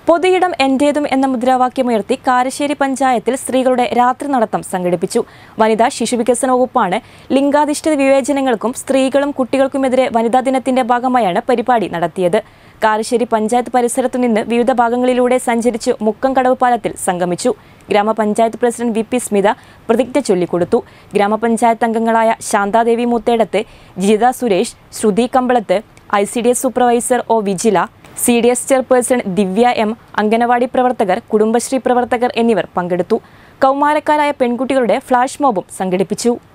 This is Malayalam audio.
പൊതുയിടം എന്റേതും എന്ന മുദ്രാവാക്യമുയർത്തി കാരശ്ശേരി പഞ്ചായത്തിൽ സ്ത്രീകളുടെ രാത്രി നടത്തം സംഘടിപ്പിച്ചു വനിതാ ശിശുവികസന വകുപ്പാണ് ലിംഗാധിഷ്ഠിത വിവേചനങ്ങൾക്കും സ്ത്രീകളും കുട്ടികൾക്കുമെതിരെ വനിതാ ദിനത്തിന്റെ ഭാഗമായാണ് പരിപാടി നടത്തിയത് കാരശ്ശേരി പഞ്ചായത്ത് പരിസരത്തു നിന്ന് വിവിധ ഭാഗങ്ങളിലൂടെ സഞ്ചരിച്ച് മുക്കംകടവ് പാലത്തിൽ സംഗമിച്ചു ഗ്രാമപഞ്ചായത്ത് പ്രസിഡന്റ് വി പി സ്മിത പ്രതിജ്ഞ ചൊല്ലിക്കൊടുത്തു ഗ്രാമപഞ്ചായത്ത് അംഗങ്ങളായ Shanthadevi Muthedath Jitha Suresh Sruthi Kambalath I C D S supervisor O Vijila C D S chairperson Divya M anganwadi പ്രവർത്തകർ കുടുംബശ്രീ പ്രവർത്തകർ എന്നിവർ പങ്കെടുത്തു കൗമാരക്കാരായ പെൺകുട്ടികളുടെ ഫ്ലാഷ് മോബും സംഘടിപ്പിച്ചു